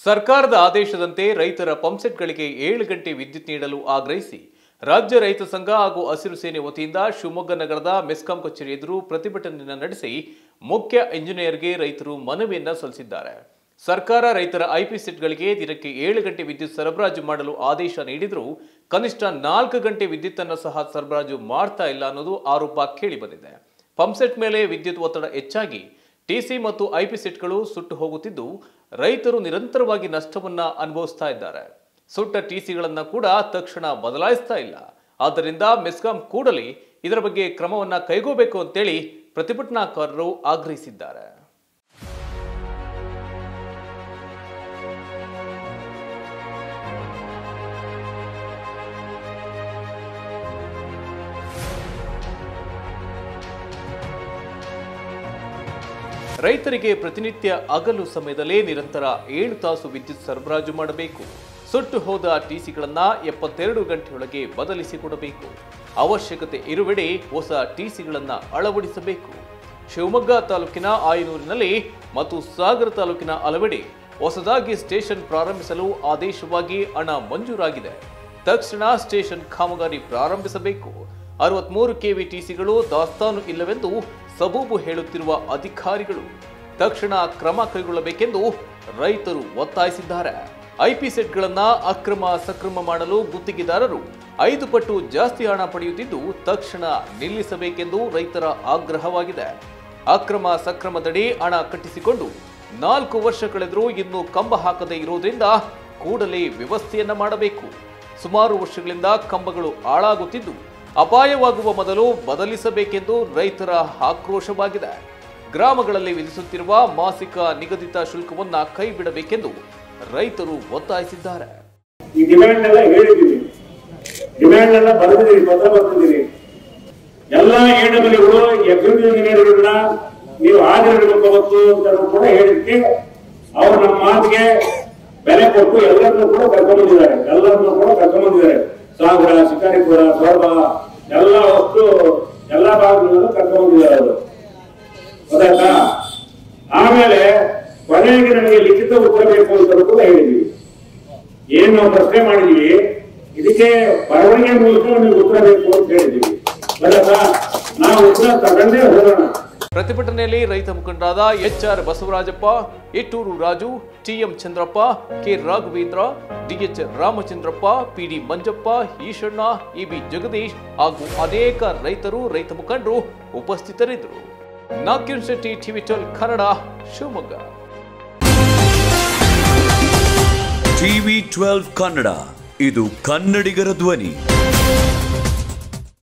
ಸರ್ಕಾರದ ಆದೇಶದಂತೆ ರೈತರ ಪಂಪ್ಸೆಟ್ಗಳಿಗೆ ಏಳು ಗಂಟೆ ವಿದ್ಯುತ್ ನೀಡಲು ಆಗ್ರಹಿಸಿ ರಾಜ್ಯ ರೈತ ಸಂಘ ಹಾಗೂ ಹಸಿರು ಸೇನೆ ವತಿಯಿಂದ ಶಿವಮೊಗ್ಗ ನಗರದ ಮೆಸ್ಕಾಂ ಕಚೇರಿ ಎದುರು ಪ್ರತಿಭಟನೆಯನ್ನು ನಡೆಸಿ ಮುಖ್ಯ ಇಂಜಿನಿಯರ್ಗೆ ರೈತರು ಮನವಿಯನ್ನ ಸಲ್ಲಿಸಿದ್ದಾರೆ ಸರ್ಕಾರ ರೈತರ ಐಪಿ ಸೆಟ್ಗಳಿಗೆ ದಿನಕ್ಕೆ ಏಳು ಗಂಟೆ ವಿದ್ಯುತ್ ಸರಬರಾಜು ಮಾಡಲು ಆದೇಶ ನೀಡಿದರೂ ಕನಿಷ್ಠ ನಾಲ್ಕು ಗಂಟೆ ವಿದ್ಯುತ್ತನ್ನು ಸಹ ಸರಬರಾಜು ಮಾಡ್ತಾ ಇಲ್ಲ ಅನ್ನೋದು ಆರೋಪ ಕೇಳಿಬಂದಿದೆ ಪಂಪ್ಸೆಟ್ ಮೇಲೆ ವಿದ್ಯುತ್ ಒತ್ತಡ ಹೆಚ್ಚಾಗಿ ಟಿಸಿ ಮತ್ತು ಐಪಿ ಸೆಟ್ಗಳು ಸುಟ್ಟು ಹೋಗುತ್ತಿದ್ದು ರೈತರು ನಿರಂತರವಾಗಿ ನಷ್ಟವನ್ನ ಅನುಭವಿಸ್ತಾ ಇದ್ದಾರೆ ಸುಟ್ಟ ಟಿಸಿಗಳನ್ನ ಕೂಡ ತಕ್ಷಣ ಬದಲಾಯಿಸ್ತಾ ಇಲ್ಲ ಆದ್ದರಿಂದ ಮೆಸ್ಕಾಂ ಕೂಡಲೇ ಇದರ ಬಗ್ಗೆ ಕ್ರಮವನ್ನ ಕೈಗೊಳ್ಳಬೇಕು ಅಂತೇಳಿ ಪ್ರತಿಭಟನಾಕಾರರು ಆಗ್ರಹಿಸಿದ್ದಾರೆ ರೈತರಿಗೆ ಪ್ರತಿನಿತ್ಯ ಹಗಲು ಸಮಯದಲ್ಲೇ ನಿರಂತರ ಏಳು ತಾಸು ವಿದ್ಯುತ್ ಸರಬರಾಜು ಮಾಡಬೇಕು ಸುಟ್ಟು ಹೋದ ಟಿಸಿಗಳನ್ನ ಎಪ್ಪತ್ತೆರಡು ಗಂಟೆಯೊಳಗೆ ಬದಲಿಸಿಕೊಡಬೇಕು ಅವಶ್ಯಕತೆ ಇರುವೆಡೆ ಹೊಸ ಟಿಸಿಗಳನ್ನ ಅಳವಡಿಸಬೇಕು ಶಿವಮೊಗ್ಗ ತಾಲೂಕಿನ ಆಯನೂರಿನಲ್ಲಿ ಮತ್ತು ಸಾಗರ ತಾಲೂಕಿನ ಹಲವೆಡೆ ಹೊಸದಾಗಿ ಸ್ಟೇಷನ್ ಪ್ರಾರಂಭಿಸಲು ಆದೇಶವಾಗಿ ಹಣ ಮಂಜೂರಾಗಿದೆ ತಕ್ಷಣ ಸ್ಟೇಷನ್ ಕಾಮಗಾರಿ ಪ್ರಾರಂಭಿಸಬೇಕು ಅರವತ್ಮೂರು ಕೆವಿ ಟಿಸಿಗಳು ದಾಸ್ತಾನು ಇಲ್ಲವೆಂದು ಸಬೂಬು ಹೇಳುತ್ತಿರುವ ಅಧಿಕಾರಿಗಳು ತಕ್ಷಣ ಕ್ರಮ ಕೈಗೊಳ್ಳಬೇಕೆಂದು ರೈತರು ಒತ್ತಾಯಿಸಿದ್ದಾರೆ ಐಪಿ ಸೆಟ್ಗಳನ್ನ ಅಕ್ರಮ ಸಕ್ರಮ ಮಾಡಲು ಗುತ್ತಿಗೆದಾರರು ಐದು ಪಟ್ಟು ಜಾಸ್ತಿ ಹಣ ಪಡೆಯುತ್ತಿದ್ದು ತಕ್ಷಣ ನಿಲ್ಲಿಸಬೇಕೆಂದು ರೈತರ ಆಗ್ರಹವಾಗಿದೆ ಅಕ್ರಮ ಸಕ್ರಮದಡಿ ಹಣ ಕಟ್ಟಿಸಿಕೊಂಡು ನಾಲ್ಕು ವರ್ಷ ಕಳೆದರೂ ಇನ್ನೂ ಕಂಬ ಹಾಕದೇ ಇರುವುದರಿಂದ ಕೂಡಲೇ ವ್ಯವಸ್ಥೆಯನ್ನ ಮಾಡಬೇಕು ಸುಮಾರು ವರ್ಷಗಳಿಂದ ಕಂಬಗಳು ಹಾಳಾಗುತ್ತಿದ್ದು ಅಪಾಯವಾಗುವ ಮೊದಲು ಬದಲಿಸಬೇಕೆಂದು ರೈತರ ಆಕ್ರೋಶವಾಗಿದೆ ಗ್ರಾಮಗಳಲ್ಲಿ ವಿಧಿಸುತ್ತಿರುವ ಮಾಸಿಕ ನಿಗದಿತ ಶುಲ್ಕವನ್ನ ಕೈ ಬಿಡಬೇಕೆಂದು ರೈತರು ಒತ್ತಾಯಿಸಿದ್ದಾರೆ ಈ ಡಿಮ್ಯಾಂಡ್ ಎಲ್ಲ ಹೇಳಿದ್ದೀವಿ ಡಿಮ್ಯಾಂಡ್ ಎಲ್ಲ ಬರೆದಿದ್ದೀರಿ ಪತ್ರ ಬರೆದಿದ್ದೀರಿ ಎಲ್ಲ ಎ ಡಬ್ಲ್ಯೂಗಳು ಎಕ್ಸಿಕ್ಯೂಟಿವ್ ಇಂಜಿನಿಯರ್ಗಳನ್ನ ನೀವು ಹಾಜರಿಡಬೇಕು ಅವತ್ತು ಅಂತ ಕೂಡ ಹೇಳಿಕ್ಕೆ ಅವ್ರು ನಮ್ಮ ಮಾತಿಗೆ ಬೆಲೆ ಕೊಟ್ಟು ಎಲ್ಲರನ್ನೂ ಕೂಡ ಕರ್ಕೊಂಡ್ಬಂದಿದ್ದಾರೆ ಎಲ್ಲರನ್ನೂ ಕೂಡ ಕರ್ಕೊಂಡ್ಬಂದಿದ್ದಾರೆ ಸಾಗರ ಶಿಕಾರಿಪುರ ಸೊರಬ ಎಲ್ಲ ವಸ್ತು ಎಲ್ಲಾ ಭಾಗಗಳಲ್ಲೂ ಕರ್ಕೊಂಡ್ಬಂದಿದ್ದಾರೆ ಅವರು ಗೊತ್ತಾಯ್ತಾ ಆಮೇಲೆ ಕೊನೆಗೆ ನನಗೆ ಲಿಖಿತ ಉತ್ತರ ಬೇಕು ಅಂತ ಕೂಡ ಹೇಳಿದ್ವಿ ಏನ್ ನಾವು ಪ್ರಶ್ನೆ ಮಾಡಿದ್ವಿ ಇದಕ್ಕೆ ಬರವಣಿಗೆ ಮೂಲಕ ನಮಗೆ ಉತ್ತರ ಬೇಕು ಅಂತ ಹೇಳಿದ್ವಿ ಗೊತ್ತಾಯ್ತಾ ನಾವು ಉತ್ತರ ತಗೊಂಡೇ ಹೋಗೋಣ ಪ್ರತಿಭಟನೆಯಲ್ಲಿ ರೈತ ಮುಖಂಡರಾದ H R Basavarajappa Ittur Raju TM Chandrappa K Raghavendra DH Ramachandrappa PD Manjappa Eshanna EB Jagadish ಹಾಗೂ ಅನೇಕ ರೈತರು ರೈತ ಮುಖಂಡರು ಉಪಸ್ಥಿತರಿದ್ದರು Nagyan Shetty TV twelve Kannada Shivamogga TV twelve Kannada ಇದು ಕನ್ನಡಿಗರ ಧ್ವನಿ